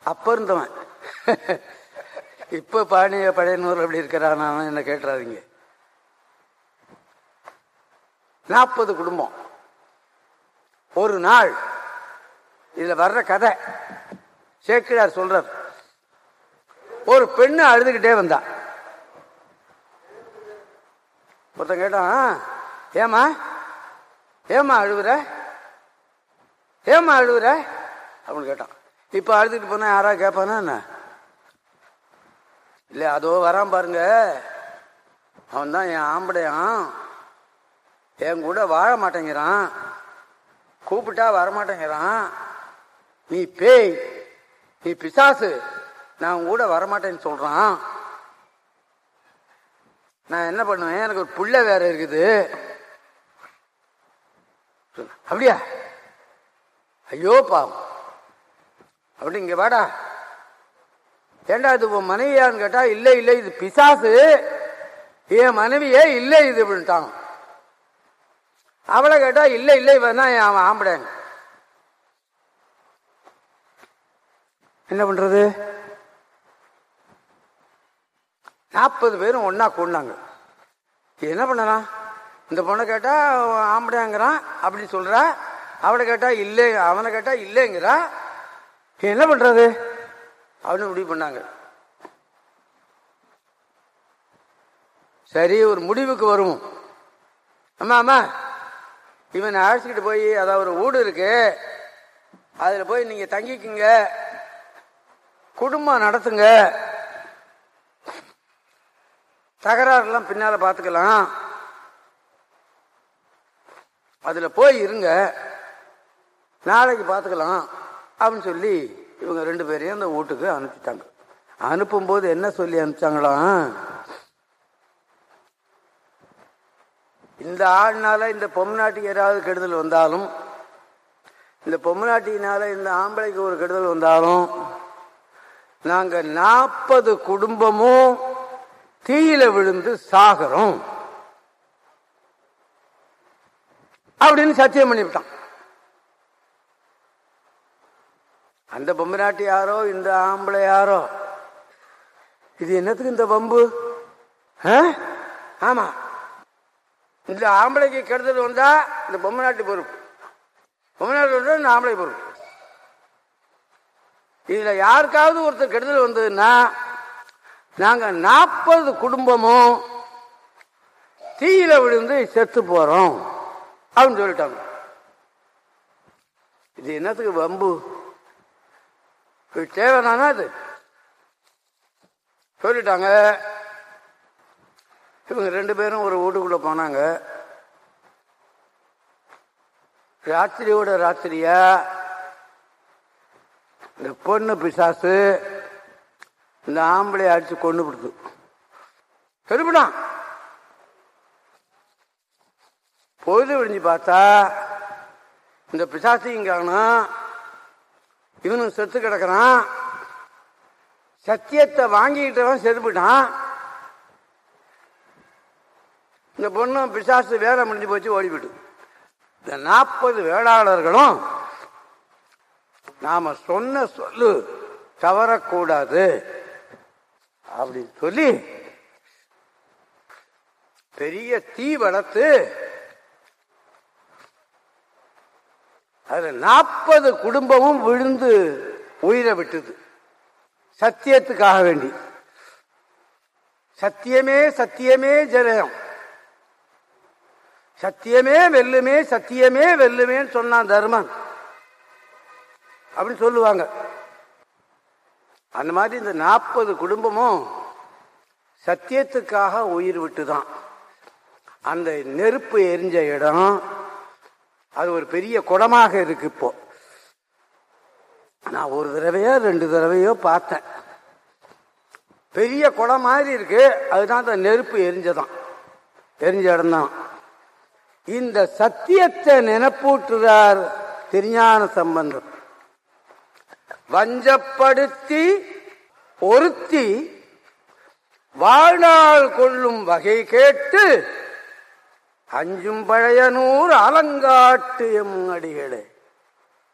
அப்ப இருந்தவன் இப்ப பாணிய பழையனூர் அப்படி இருக்கிறான் என்ன கேட்டுறாதீங்க நாற்பது குடும்பம் ஒரு நாள் இதுல வர்ற கதை சேக்கிழார் சொல்றார் ஒரு பெண்ணு அழுதுகிட்டே வந்தா ஒருத்தன் கேட்டான் ஏமா ஏமா அழுவுற ஏமா அழுவுற அப்படின்னு கேட்டான் இப்ப அழுதுட்டு போனா யாரா கேட்பானா என்ன இல்ல அதோ வரான் பாருங்க அவன் தான் என் ஆம்படையான் என் கூட வாழ மாட்டேங்கிறான் கூப்பிட்டா வரமாட்டேங்கிறான் நீ பேய் நீ பிசாசு நான் உன் கூட வரமாட்டேன்னு சொல்றான் நான் என்ன பண்ணுவேன் எனக்கு ஒரு புள்ள வேற இருக்குது அப்படியா ஐயோ பாவம் அப்படி இங்க வாடா ஏண்டா இது உன் மனைவியான்னு கேட்டா இல்ல இல்ல இது பிசாசு என் மனைவியே இல்லை இது அப்படின்ட்டான் அவளை கேட்டா இல்ல இல்ல இவன் தான் என் ஆம்படைங்க என்ன பண்றது நாற்பது பேரும் ஒன்னா கூடினாங்க என்ன பண்ணலாம் இந்த பொண்ணை கேட்டா அவன் ஆம்படையாங்கிறான் அப்படி சொல்றா அவளை கேட்டா இல்லை அவனை கேட்டா இல்லைங்கிறா என்ன பண்றது அவனு முடிவு பண்ணாங்க சரி ஒரு முடிவுக்கு வருவோம் அம்மா அம்மா இவனை அழைச்சிக்கிட்டு போய் அதாவது ஒரு வீடு இருக்கு அதுல போய் நீங்க தங்கிக்குங்க குடும்பம் நடத்துங்க தகராறுலாம் பின்னால பாத்துக்கலாம் அதுல போய் இருங்க நாளைக்கு பாத்துக்கலாம் அப்படின்னு சொல்லி இவங்க ரெண்டு பேரையும் அந்த வீட்டுக்கு அனுப்பிட்டாங்க அனுப்பும்போது என்ன சொல்லி அனுப்பிச்சாங்களாம் இந்த ஆள்னால இந்த பொம்நாட்டிக்கு ஏதாவது கெடுதல் வந்தாலும் இந்த பொம்நாட்டினால இந்த ஆம்பளைக்கு ஒரு கெடுதல் வந்தாலும் நாங்க நாற்பது குடும்பமும் தீயில விழுந்து சாகிறோம் அப்படின்னு சத்தியம் பண்ணிவிட்டான் அந்த பொம்மநாட்டி யாரோ இந்த ஆம்பளை யாரோ இது என்னத்துக்கு இந்த வம்பு ஆ? ஆமா இந்த ஆம்பளைக்கு கெடுதல் வந்தா இந்த பொம்மநாட்டி பொறுப்பு பொம்மநாட்டி வந்தா இந்த ஆம்பளை பொறுப்பு இதுல யாருக்காவது ஒருத்தர் கெடுதல் வந்ததுன்னா நாங்க நாற்பது குடும்பமும் தீயில விழுந்து செத்து போறோம் அப்படின்னு சொல்லிட்டாங்க இது என்னத்துக்கு வம்பு இது தேவைதானா அது சொல்லிட்டாங்க இவங்க ரெண்டு பேரும் ஒரு வீட்டுக்குள்ள போனாங்க ராத்திரியோட ராத்திரியா இந்த பொண்ணு பிசாசு இந்த ஆம்பளை அடிச்சு கொண்டு விடுது சரிப்படான் பொழுது விடிஞ்சு பார்த்தா இந்த பிசாசையும் காணும் இவனும் செத்து கிடக்குறான் சத்தியத்தை வாங்கிக்கிட்டவன் செத்துப்பிட்டான் இந்த பொண்ணும் பிசாசு வேலை முடிஞ்சு போச்சு ஓடிவிட்டு இந்த நாற்பது வேளாளர்களும் நாம சொன்ன சொல்லு தவறக்கூடாது அப்படின்னு சொல்லி பெரிய தீ வளர்த்து அதுல நாற்பது குடும்பமும் விழுந்து உயிரை விட்டது சத்தியத்துக்காக வேண்டி சத்தியமே சத்தியமே ஜெயம் சத்தியமே வெல்லுமே சத்தியமே வெல்லுமேன்னு சொன்னான் தர்மன் அப்படின்னு சொல்லுவாங்க அந்த மாதிரி இந்த நாற்பது குடும்பமும் சத்தியத்துக்காக உயிர் விட்டுதான் அந்த நெருப்பு எரிஞ்ச இடம் அது ஒரு பெரிய குடமாக இருக்கு இப்போ நான் ஒரு தடவையோ ரெண்டு தடவையோ பார்த்தேன் பெரிய குடம் மாதிரி இருக்கு அதுதான் அந்த நெருப்பு எரிஞ்சதான் எரிஞ்ச இடம்தான் இந்த சத்தியத்தை நினைப்பூட்டுறார் திருஞான சம்பந்தம் வஞ்சப்படுத்தி ஒருத்தி வாழ்நாள் கொள்ளும் வகை கேட்டு அஞ்சும் பழையனூர் அலங்காட்டு எம் அடிகளே